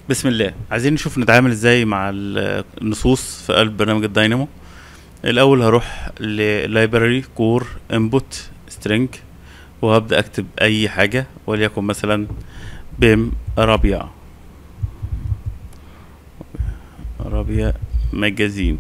بسم الله عايزين نشوف نتعامل ازاي مع ال- النصوص في قلب برنامج الداينامو الاول هروح للايبراري كور انبوت سترينج وهبدا اكتب اي حاجه وليكن مثلا بيم رابيا رابيا ماجازين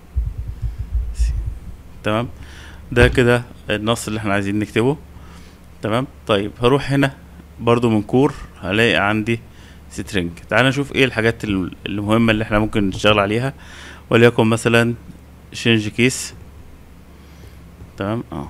تمام ده كده النص اللي احنا عايزين نكتبه تمام طيب هروح هنا برضو من كور هلاقي عندي سترينج تعال نشوف ايه الحاجات ال- المهمة اللي احنا ممكن نشتغل عليها وليكن مثلا شينج كيس تمام اه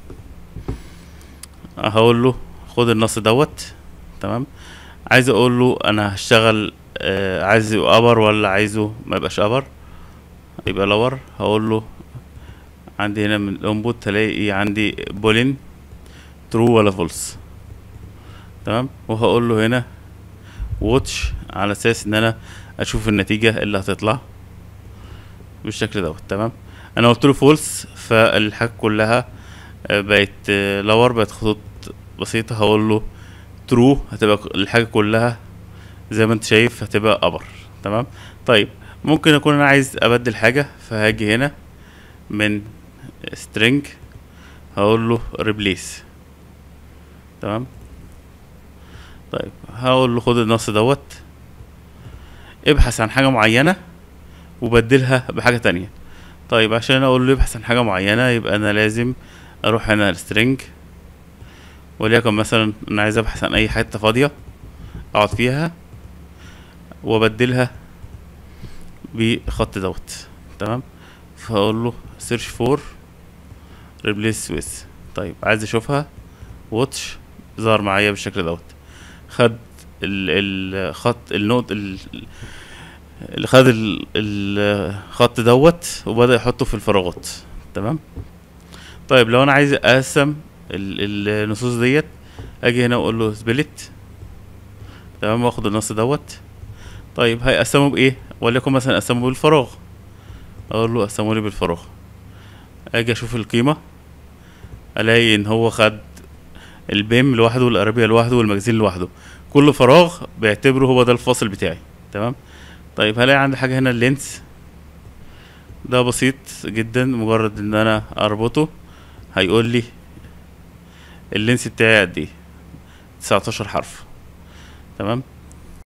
هقول له خد النص دوت تمام عايز اقول له انا هشتغل آه عايزه ابر ولا عايزه ما يبقاش ابر يبقى لور هقول له عندي هنا من الانبوت هلاقي عندي بولين ترو ولا فولس تمام وهقول له هنا واتش على اساس ان انا اشوف النتيجه اللي هتطلع بالشكل دوت تمام انا قلت له فولس فالحاجه كلها آه، بقت آه، لور بقت خطوط بسيطه هقول له ترو هتبقى ك- الحاجه كلها زي ما انت شايف هتبقى ابر تمام طيب ممكن اكون انا عايز ابدل حاجه فهاجي هنا من string هقول له replace تمام طيب هقول له خد النص دوت ابحث عن حاجة معينة وبدلها بحاجة تانية طيب عشان اقول له ابحث عن حاجة معينة يبقى انا لازم اروح هنا السترنج وليكن مثلا انا عايز ابحث عن اي حتة فاضية اقعد فيها وابدلها بخط دوت تمام فاقول له search for replace with طيب عايز اشوفها واتش ظهر معايا بالشكل دوت خد ال- الخط النوت ال- اللي خد ال- الخط دوت وبدأ يحطه في الفراغات تمام طيب لو انا عايز اقسم ال- النصوص ديت اجي هنا واقول له سبلت تمام واخد النص دوت طيب هيقسمه بايه وليكن مثلا اقسمه بالفراغ اقول له قسمه لي بالفراغ اجي اشوف القيمه الاقي ان هو خد البيم لوحده والارابيا لوحده والمجازين لوحده كل فراغ بيعتبره هو ده الفاصل بتاعي تمام طيب هلاقي عندي حاجه هنا اللينس ده بسيط جدا مجرد ان انا اربطه هيقول لي اللينس بتاعي قد ايه 19 حرف تمام